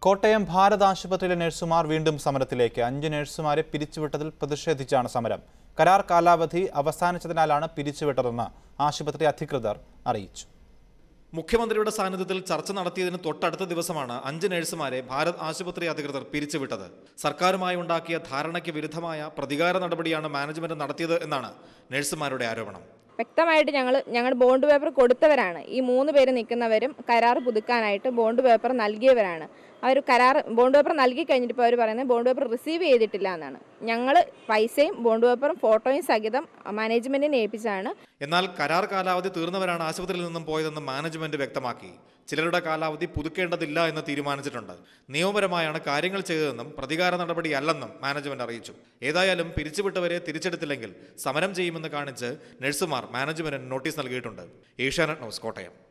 കോട്ടയം ഭാരത് ആശുപത്രിയിലെ നഴ്സുമാർ വീണ്ടും സമരത്തിലേക്ക് അഞ്ച് നഴ്സുമാരെ പിരിച്ചുവിട്ടതിൽ പ്രതിഷേധിച്ചാണ് സമരം കരാർ കാലാവധി അവസാനിച്ചതിനാലാണ് പിരിച്ചുവിട്ടതെന്ന് ആശുപത്രി അധികൃതർ അറിയിച്ചു മുഖ്യമന്ത്രിയുടെ സാന്നിധ്യത്തിൽ ചർച്ച നടത്തിയതിന് തൊട്ടടുത്ത ദിവസമാണ് അഞ്ച് നഴ്സുമാരെ ഭാരത് ആശുപത്രി അധികൃതർ പിരിച്ചുവിട്ടത് സർക്കാരുമായി ഉണ്ടാക്കിയ ധാരണയ്ക്ക് വിരുദ്ധമായ പ്രതികാര നടപടിയാണ് മാനേജ്മെന്റ് നടത്തിയത് എന്നാണ് നഴ്സുമാരുടെ ആരോപണം വ്യക്തമായിട്ട് ഞങ്ങൾ ഞങ്ങൾ ബോണ്ട് പേപ്പർ കൊടുത്തവരാണ് ഈ മൂന്ന് പേര് നിൽക്കുന്നവരും കരാർ പുതുക്കാനായിട്ട് ബോണ്ട് പേപ്പർ നൽകിയവരാണ് അവർ കരാർ ബോണ്ട് പേപ്പർ നൽകി കഴിഞ്ഞിട്ട് ഇപ്പോൾ അവർ പറയുന്നത് ബോണ്ട് പേപ്പർ റിസീവ് ചെയ്തിട്ടില്ല എന്നാണ് ഞങ്ങൾ പൈസയും ബോണ്ട് പേപ്പറും ഫോട്ടോയും സഹിതം മാനേജ്മെന്റിനെ ഏൽപ്പിച്ചാണ് എന്നാൽ കരാർ കാലാവധി തീർന്നവരാണ് ആശുപത്രിയിൽ നിന്നും പോയതെന്ന് മാനേജ്മെന്റ് വ്യക്തമാക്കി ചിലരുടെ കാലാവധി പുതുക്കേണ്ടതില്ല എന്ന് തീരുമാനിച്ചിട്ടുണ്ട് നിയമപരമായാണ് കാര്യങ്ങൾ ചെയ്തതെന്നും പ്രതികാര നടപടിയല്ലെന്നും മാനേജ്മെന്റ് അറിയിച്ചു ഏതായാലും പിരിച്ചുവിട്ടവരെ തിരിച്ചെടുത്തില്ലെങ്കിൽ സമരം ചെയ്യുമെന്ന് കാണിച്ച് നഴ്സുമാർ മാനേജ്മെന്റിന് നോട്ടീസ് നൽകിയിട്ടുണ്ട് ഏഷ്യാനെറ്റ് ന്യൂസ് കോട്ടയം